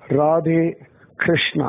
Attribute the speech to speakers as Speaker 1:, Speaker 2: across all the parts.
Speaker 1: ராதே கிருஷ்ணா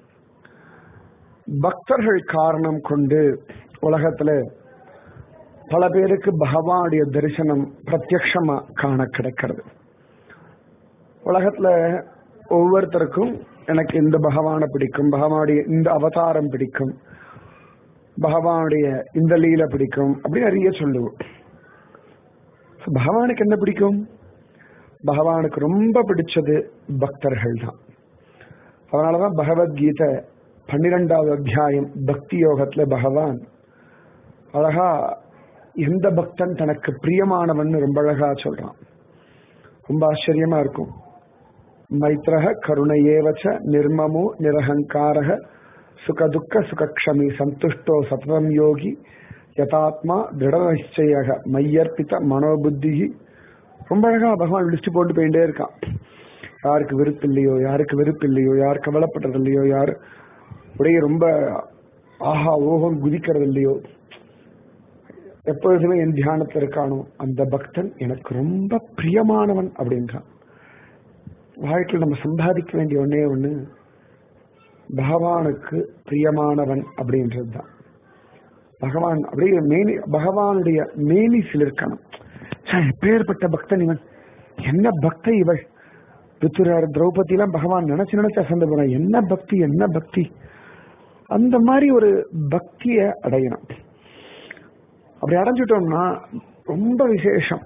Speaker 1: பக்தர்கள் காரணம் கொண்டு உலகத்துல பல பேருக்கு பகவானுடைய தரிசனம் பிரத்யக்ஷமா காண கிடைக்கிறது உலகத்துல ஒவ்வொருத்தருக்கும் எனக்கு இந்த பகவானை பிடிக்கும் பகவானுடைய இந்த அவதாரம் பிடிக்கும் பகவானுடைய இந்த லீல பிடிக்கும் அப்படி நிறைய சொல்லுவோம் பகவானுக்கு என்ன பிடிக்கும் பகவானுக்கு ரொம்ப பிடிச்சது பக்தர்கள் தான் அதனாலதான் பகவத்கீதை பன்னிரெண்டாவது அத்தியாயம் பக்தி யோகத்துல பகவான் அழகா எந்த பக்தன் தனக்கு பிரியமானவன் ரொம்ப அழகா சொல்றான் ரொம்ப ஆச்சரியமா இருக்கும் மைத்ரக கருணையேவச்ச நிர்மமோ நிரகங்காரக சுகதுக்க சுகக்ஷமி சந்துஷ்டோ சததம் யோகி யதாத்மா திருடநிச்சய மையர்ப்பித்த மனோபுத்தி ரொம்ப அழகா பகவான் லிஸ்ட் போட்டு போயிட்டே இருக்கான் யாருக்கு வெறுப்பு இல்லையோ யாருக்கு வெறுப்பு இல்லையோ யார் கவலைப்படுறது இல்லையோ யார் உடைய ரொம்ப ஆஹா ஓஹம் குதிக்கிறது இல்லையோ எப்பொழுதுமே என் தியானத்தில் இருக்கானோ அந்த பக்தன் எனக்கு ரொம்ப பிரியமானவன் அப்படின்றான் வாழ்க்கையில் நம்ம சம்பாதிக்க வேண்டிய ஒன்னே ஒண்ணு பகவானுக்கு பிரியமானவன் அப்படின்றது தான் பகவான் அப்படியே மேனி பகவானுடைய மேனி சிலிர்க்கணும் எப்பேற்பட்ட பக்தன் இவன் என்ன பக்த இவள் பித்துரார் திரௌபதி எல்லாம் பகவான் நினைச்சு நினைச்சு அசந்து போறான் என்ன பக்தி என்ன பக்தி அந்த மாதிரி ஒரு பக்திய அடையணும் அப்படி அடைஞ்சிட்டோம்னா ரொம்ப விசேஷம்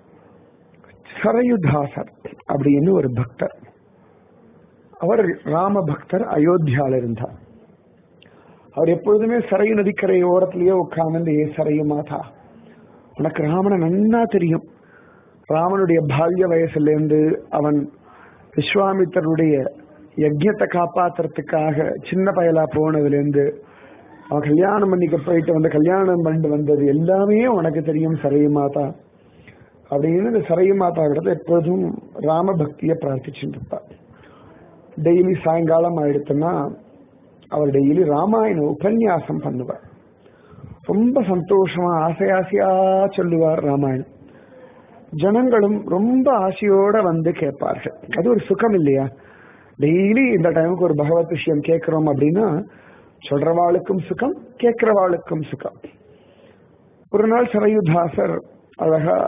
Speaker 1: சரயுதாசர் அப்படின்னு ஒரு பக்தர் அவர் ராம பக்தர் அயோத்தியால இருந்தார் அவர் எப்பொழுதுமே சரையு நதிக்கரை ஓரத்திலேயே உட்கார்ந்து ஏ சரையு மாதா உனக்கு ராமனை நன்னா தெரியும் ராமனுடைய பால்ய வயசுல இருந்து அவன் விஸ்வாமித்தருடைய யஜ்யத்தை காப்பாத்துறதுக்காக சின்ன பயலா போனதுல இருந்து அவன் கல்யாணம் பண்ணிக்க போயிட்டு வந்து கல்யாணம் பண்ணிட்டு வந்தது எல்லாமே உனக்கு தெரியும் சரையு மாதா அப்படின்னு இந்த சரையு மாதா இடத்துல எப்போதும் ராம பக்தியை பிரார்த்திச்சுட்டு இருப்பார் டெய்லி சாயங்காலம் ஆயிடுத்துன்னா அவர் டெய்லி ராமாயண உபன்யாசம் பண்ணுவார் ரொம்ப சந்தோஷமா ஆசை ஆசையா சொல்லுவார் ராமாயணம் ஜனங்களும் ரொம்ப ஆசையோட வந்து கேட்பார்கள் அது ஒரு சுகம் இல்லையா டெய்லி இந்த டைமுக்கு ஒரு பகவத் விஷயம் கேட்கிறோம் அப்படின்னா சொல்றவாளுக்கும் சுகம் கேட்கிறவாளுக்கும் சுகம் ஒரு நாள் சரயுதாசர் அழகா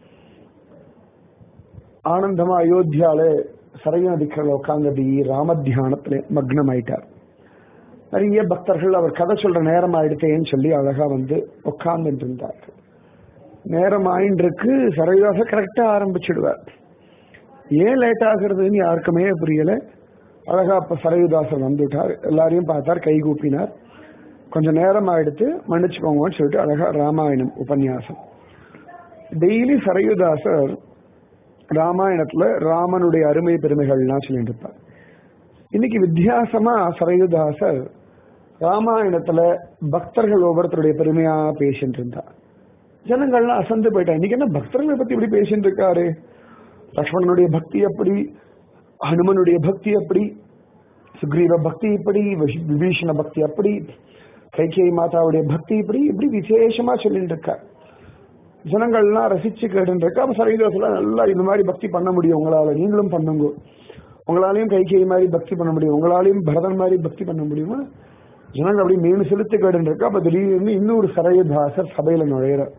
Speaker 1: ஆனந்தமா அயோத்தியால சரையு நதிக்கரில் உட்காந்து ராம தியானத்துல மக்னம் ஆயிட்டார் நிறைய பக்தர்கள் அவர் கதை சொல்ற நேரம் ஆயிடுத்தேன்னு சொல்லி அழகா வந்து உட்கார்ந்துட்டு இருந்தார்கள் நேரம் ஆயின்றிருக்கு சரையுதாசர் கரெக்டா ஆரம்பிச்சிடுவார் ஏன் லேட் ஆகுறதுன்னு யாருக்குமே புரியல அழகா அப்ப சரையுதாசர் வந்துட்டார் எல்லாரையும் பார்த்தார் கை கூப்பினார் கொஞ்சம் நேரம் ஆயிடுத்து மன்னிச்சுக்கோங்கன்னு சொல்லிட்டு அழகா ராமாயணம் உபன்யாசம் டெய்லி சரையுதாசர் ராமாயணத்துல ராமனுடைய அருமை பெருமைகள்லாம் சொல்லிட்டு இருப்பார் இன்னைக்கு வித்தியாசமா சரையுதாசர் ராமாயணத்துல பக்தர்கள் ஒவ்வொருத்தருடைய பெருமையா பேசிட்டு இருந்தா ஜனங்கள்லாம் அசந்து போயிட்டா இன்னைக்கு என்ன பக்தர்களை பத்தி இப்படி பேசிட்டு இருக்காரு லக்ஷ்மணனுடைய பக்தி எப்படி ஹனுமனுடைய பக்தி எப்படி சுக்ரீவ பக்தி இப்படி விபீஷண பக்தி அப்படி கைகேயி மாதாவுடைய பக்தி இப்படி இப்படி விசேஷமா சொல்லிட்டு இருக்கார் ஜனங்கள்லாம் ரசிச்சு கேட்டு இருக்கா அப்ப சரீதத்துல நல்லா இந்த மாதிரி பக்தி பண்ண முடியும் உங்களால நீங்களும் பண்ணுங்க உங்களாலையும் கைகேயி மாதிரி பக்தி பண்ண முடியும் உங்களாலையும் பரதன் மாதிரி பக்தி பண்ண முடியுமா ஜனங்கள் அப்படி மீன் செலுத்து கேட்டு இருக்கா அப்ப திடீர்னு இன்னொரு சரையதாசர் சபையில நுழையிறார்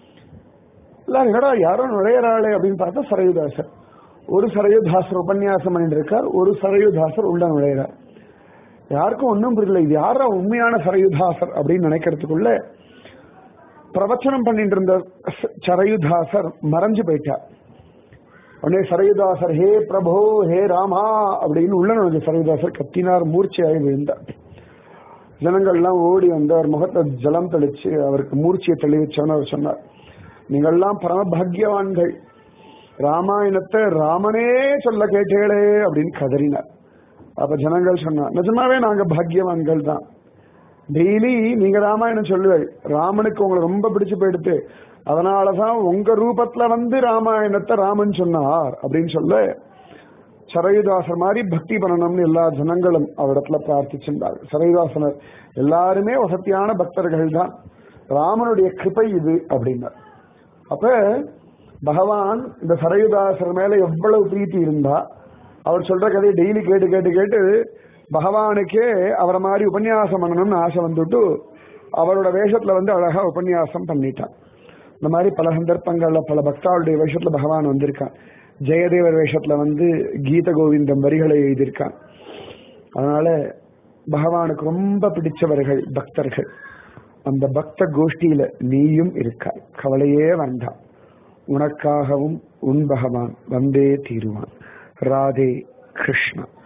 Speaker 1: இல்ல என்னடா யாரோ நுழையிறாளே அப்படின்னு பார்த்தா சரையுதாசர் ஒரு சரையுதாசர் உபன்யாசம் பண்ணிட்டு இருக்கார் ஒரு சரையுதாசர் உள்ள நுழையிறார் யாருக்கும் ஒன்றும் புரியல இது யாரா உண்மையான சரையுதாசர் அப்படின்னு நினைக்கிறதுக்குள்ள பிரவச்சனம் பண்ணிட்டு இருந்த சரையுதாசர் மறைஞ்சு போயிட்டார் உடனே சரையுதாசர் ஹே பிரபோ ஹே ராமா அப்படின்னு உள்ள நுழைஞ்ச சரையுதாசர் கத்தினார் மூர்ச்சையாகி விழுந்தார் ஜனங்கள்லாம் ஓடி வந்து அவர் முகத்தை ஜலம் தெளிச்சு அவருக்கு மூர்ச்சியை தெளிவிச்சோன்னு அவர் சொன்னார் நீங்கள்லாம் பரம பாக்யவான்கள் ராமாயணத்தை ராமனே சொல்ல கேட்டேளே அப்படின்னு கதறினார் அப்ப ஜனங்கள் சொன்னார் நிஜமாவே நாங்க பாக்யவான்கள் தான் டெய்லி நீங்க ராமாயணம் சொல்லுவேன் ராமனுக்கு உங்களை ரொம்ப பிடிச்சு போயிடுத்து அதனாலதான் உங்க ரூபத்துல வந்து ராமாயணத்தை ராமன் சொன்னார் அப்படின்னு சொல்ல சரையுதாசர் மாதிரி பக்தி பண்ணணும்னு எல்லா ஜனங்களும் அவரிடத்துல பிரார்த்திச்சிருந்தார் சரையுதாசனர் எல்லாருமே வசதியான பக்தர்கள் தான் ராமனுடைய கிருபை இது அப்படின்னார் அப்ப பகவான் இந்த சரையுதாசர் மேல எவ்வளவு பிரீத்தி இருந்தா அவர் சொல்ற கதையை டெய்லி கேட்டு கேட்டு கேட்டு பகவானுக்கே அவரை மாதிரி உபன்யாசம் பண்ணணும்னு ஆசை வந்துட்டு அவரோட வேஷத்துல வந்து அழகா உபன்யாசம் பண்ணிட்டான் இந்த மாதிரி பல சந்தர்ப்பங்கள்ல பல பக்தாளுடைய வேஷத்துல பகவான் வந்திருக்கான் ஜெயதேவர் வேஷத்துல வந்து கீத கோவிந்தம் வரிகளை எழுதியிருக்கான் அதனால பகவானுக்கு ரொம்ப பிடிச்சவர்கள் பக்தர்கள் அந்த பக்த கோஷ்டியில நீயும் இருக்காய் கவலையே வேண்டாம் உனக்காகவும் உன் பகவான் வந்தே தீருவான் ராதே கிருஷ்ணா